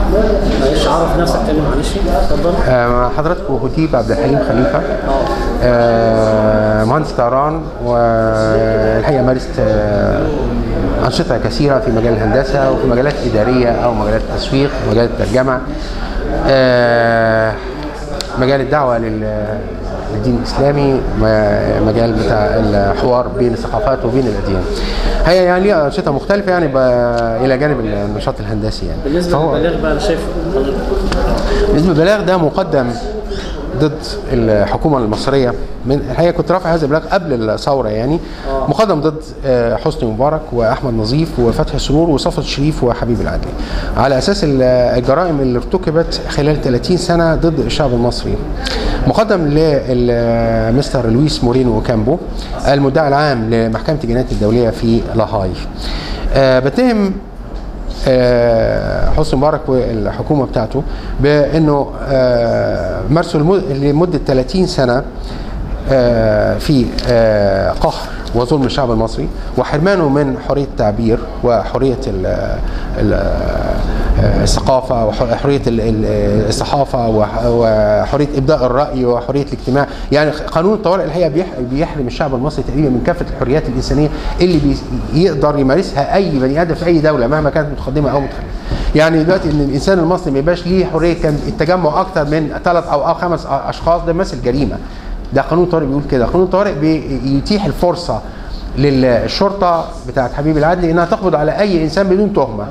معلش عرف نفسك تاني معلش اتفضل آه، مع حضراتكم هتيب عبد الحليم خليفه آه، مهندس طيران والحقيقه مارست آه، انشطه كثيره في مجال الهندسه وفي مجالات اداريه او مجالات التسويق مجال الترجمه آه، مجال الدعوه لل- للدين الاسلامي م- مجال بتاع الحوار بين الثقافات وبين الاديان هي يعني ليها انشطه مختلفه يعني ب- الى جانب النشاط الهندسي يعني بالنسبه فهو- للبلاغ بقى انا شايف حضرتك بالنسبه للبلاغ ده مقدم ضد الحكومه المصريه من الحقيقه كنت رافع هذا البلاغ قبل الثوره يعني مقدم ضد آه، حسني مبارك واحمد نظيف وفتحي سرور وصفوت الشريف وحبيب العدلي على اساس ال- الجرائم اللي ارتكبت خلال 30 سنه ضد الشعب المصري مقدم لمستر لويس مورينو اوكامبو المدعي العام لمحكمه الجنايات الدوليه في لاهاي آه، بتهم آه، حسني مبارك والحكومه بتاعته بانه آه، مارسوا المد- لمده 30 سنه آه، في آه، قهر وظلم الشعب المصري وحرمانه من حريه التعبير وحريه ال ال آه، الثقافه وحريه ال- ال- الصحافه وح- وحريه ابداء الراي وحريه الاجتماع يعني قانون الطوارئ الحقيقه بيح- بيحرم الشعب المصري تقريبا من كافه الحريات الانسانيه اللي بي- يقدر يمارسها اي بني ادم في اي دوله مهما كانت متقدمه او متخلفه يعني دلوقتي ان الانسان المصري ما يبقاش ليه حريه كان التجمع اكتر من ثلاث او أو خمس اشخاص ده مثل جريمه ده قانون الطوارئ بيقول كده قانون الطوارئ بيتيح الفرصه للشرطه بتاعت حبيب العدلي انها تقبض على اي انسان بدون تهمه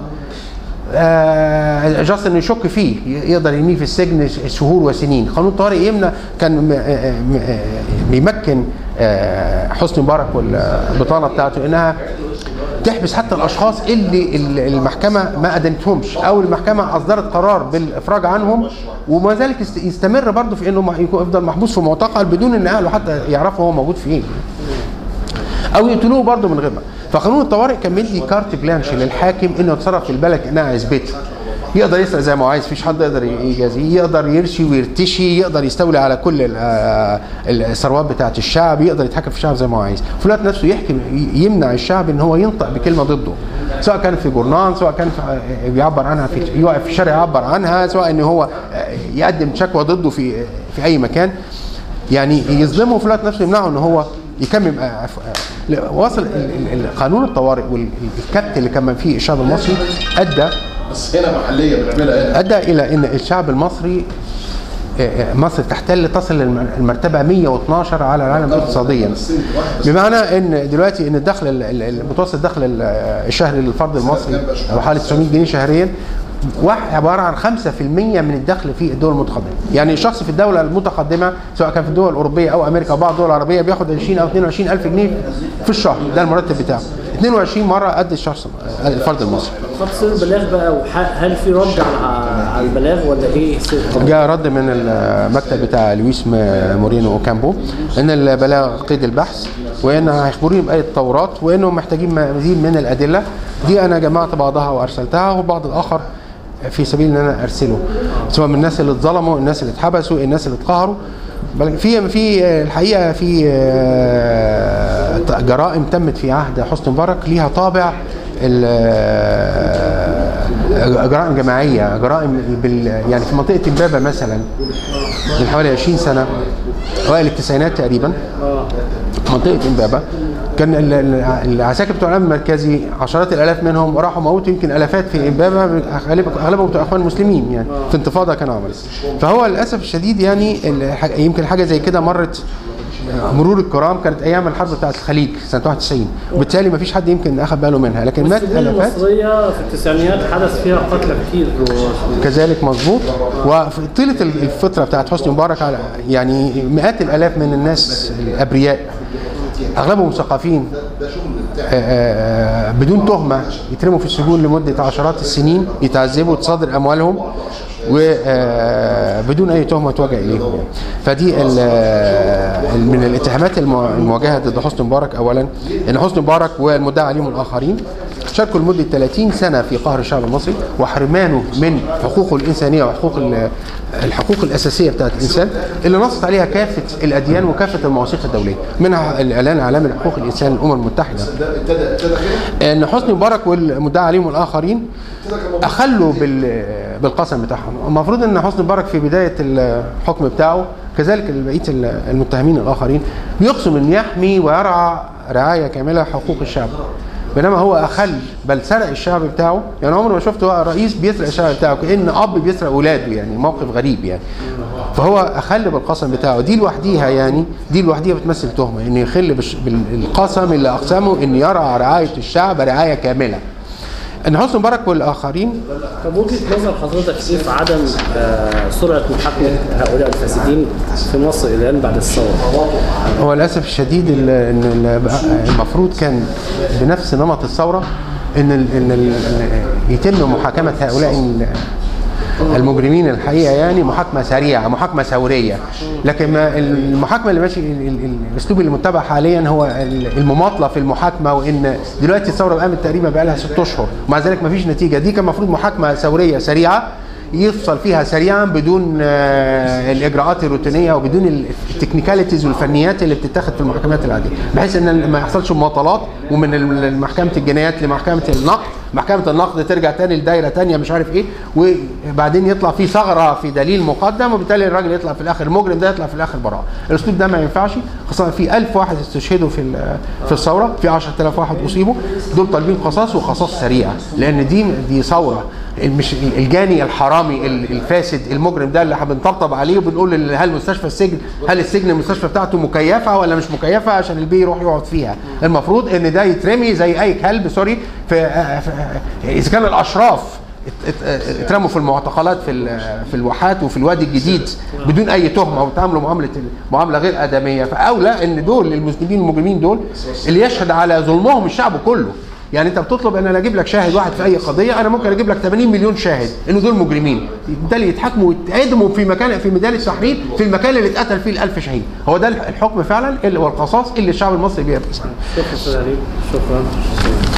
آه جاست انه يشك فيه يقدر يرميه في السجن شهور وسنين قانون الطوارئ يمنع كان م- آه، م- آه، بيمكن آه، حسني مبارك والبطانه بتاعته انها تحبس حتى الاشخاص اللي ال- المحكمه ما ادنتهمش او المحكمه اصدرت قرار بالافراج عنهم وما ذلك يست- يستمر برضه في انه مح- يكون يفضل محبوس في معتقل بدون ان اهله حتى يعرفوا هو موجود فين او يقتلوه برضه من غير ما فقانون الطوارئ كان مدي كارت بلانش للحاكم انه يتصرف في البلد كانها عزبته يقدر يسرق زي ما هو عايز مفيش حد يقدر يجازيه يقدر يرشي ويرتشي يقدر يستولي على كل ال- آه، الثروات بتاعه الشعب يقدر يتحكم في الشعب زي ما هو عايز في الوقت نفسه يحكم يمنع الشعب ان هو ينطق بكلمه ضده سواء كان في جورنان سواء كان في آه، بيعبر عنها في يقف في الشارع يعبر عنها سواء ان هو آه، يقدم شكوى ضده في في اي مكان يعني يظلمه في الوقت نفسه يمنعه ان هو يكمل آه، عفو- آه، لا، وصل ال- ال- ال- قانون الطوارئ والكبت اللي كان فيه الشعب المصري ادى بس هنا محليه بنعملها هنا ادى الى ان الشعب المصري آه، آه، مصر تحتل تصل للمرتبه 112 على العالم اقتصاديا بمعنى ان دلوقتي ان الدخل ال- ال- المتوسط الدخل ال- الشهري للفرد المصري هو حوالي 900 جنيه شهريا واحد عباره عن 5% من الدخل في الدول المتقدمه، يعني الشخص في الدوله المتقدمه سواء كان في الدول الاوروبيه او امريكا او بعض الدول العربيه بياخد 20 او 22 الف جنيه في الشهر ده المرتب بتاعه 22 مره قد الشخص الفرد المصري تفاصيل البلاغ بقى وح- هل في رد على على البلاغ ولا ايه سر؟ جاء رد من المكتب بتاع لويس م- مورينو اوكامبو ان البلاغ قيد البحث وان هيخبروني باي التورات وانهم محتاجين مزيد من الادله دي انا جمعت بعضها وارسلتها والبعض الاخر في سبيل ان انا ارسله سواء من الناس اللي اتظلموا الناس اللي اتحبسوا الناس اللي اتقهروا بل في في الحقيقه في آه، جرائم تمت في عهد حسني مبارك ليها طابع ال- جرائم جماعيه جرائم بال يعني في منطقه امبابه مثلا من حوالي 20 سنه اوائل التسعينات تقريبا منطقه امبابه كان ال- ال- العساكر بتوع الامن المركزي عشرات الالاف منهم راحوا موتوا يمكن الافات في امبابه غالبا اغلبهم بتوع اخوان مسلمين يعني في انتفاضه كانوا عملوا فهو للاسف الشديد يعني الح- يمكن حاجه زي كده مرت مرور الكرام كانت ايام الحرب بتاعت الخليج سنه 91 وبالتالي ما فيش حد يمكن اخذ باله منها لكن مات السجون الافات المصريه في التسعينيات حدث فيها قتلى كتير و- كذلك مظبوط وفي طيله الفتره بتاعت حسني مبارك على يعني مئات الالاف من الناس الابرياء اغلبهم مثقفين آه، آه، بدون تهمه يترموا في السجون لمده عشرات السنين يتعذبوا تصادر اموالهم وبدون اي تهمه توجه اليهم يعني. فدي ال- ال- من الاتهامات المو- المواجهه ضد حسني مبارك اولا ان حسني مبارك والمدعي عليهم الاخرين شاركوا لمده 30 سنه في قهر الشعب المصري وحرمانه من حقوقه الانسانيه وحقوق ال- الحقوق الاساسيه بتاعت الانسان اللي نصت عليها كافه الاديان وكافه المواثيق الدوليه منها الاعلان العالمي لحقوق الانسان الامم المتحده ده ابتدى ابتدى كده ان حسني مبارك والمدعى عليهم والاخرين اخلوا بال بالقسم بتاعهم المفروض ان حسني مبارك في بدايه الحكم بتاعه كذلك بقيه المتهمين الاخرين بيقسم ان يحمي ويرعى رعايه كامله حقوق الشعب بينما هو اخل بل سرق الشعب بتاعه يعني عمري ما شفت رئيس بيسرق الشعب بتاعه كان اب بيسرق اولاده يعني موقف غريب يعني فهو اخل بالقسم بتاعه دي لوحديها يعني دي لوحديها بتمثل تهمه انه يخل بالش- بالقسم اللي اقسمه ان يرعى رعايه الشعب رعايه كامله ان حسني مبارك والاخرين طب وجهه نظر حضرتك ايه في عدم آه، سرعه محاكمه هؤلاء الفاسدين في مصر الى الان بعد الثوره؟ هو للاسف الشديد ال- ان ال- المفروض كان بنفس نمط الثوره ان ال ان ال يتم محاكمه هؤلاء ال- المجرمين الحقيقه يعني محاكمه سريعه محاكمه ثوريه لكن ما المحاكمه اللي ماشي ال- ال- الاسلوب اللي متبع حاليا هو ال- المماطله في المحاكمه وان دلوقتي الثوره قامت تقريبا بقى لها ست اشهر ومع ذلك ما فيش نتيجه دي كان المفروض محاكمه ثوريه سريعه يفصل فيها سريعا بدون آه، الاجراءات الروتينيه وبدون التكنيكاليتيز والفنيات اللي بتتاخد في المحاكمات العاديه بحيث ان ما يحصلش مماطلات ومن ال- محكمه الجنايات لمحكمه النقد محكمه النقد ترجع تاني لدايره تانية مش عارف ايه وبعدين يطلع في ثغره في دليل مقدم وبالتالي الراجل يطلع في الاخر المجرم ده يطلع في الاخر براءه الاسلوب ده ما ينفعش خاصه في 1000 واحد استشهدوا في ال- في الثوره في 10000 واحد اصيبوا دول طالبين قصاص وقصاص سريع لان دي دي ثوره مش الجاني الحرامي ال- الفاسد المجرم ده اللي بنطبطب عليه وبنقول ل- هل مستشفى السجن هل السجن المستشفى بتاعته مكيفه ولا مش مكيفه عشان البي يروح يقعد فيها المفروض ان ده يترمي زي اي كلب سوري في, في اذا كان الاشراف ات- ات- اترموا في المعتقلات في ال- في الواحات وفي الوادي الجديد بدون اي تهمه وتعاملوا معامله معامله غير ادميه فاولى ان دول المذنبين المجرمين دول اللي يشهد على ظلمهم الشعب كله يعني انت بتطلب ان انا اجيب لك شاهد واحد في اي قضيه انا ممكن اجيب لك 80 مليون شاهد انه دول مجرمين بالتالي يتحاكموا ويتعدموا في مكان في ميدان التحرير في المكان اللي اتقتل فيه الألف شهيد هو ده الحكم فعلا اللي هو القصاص اللي الشعب المصري بيبقى شكرا استاذ علي شكرا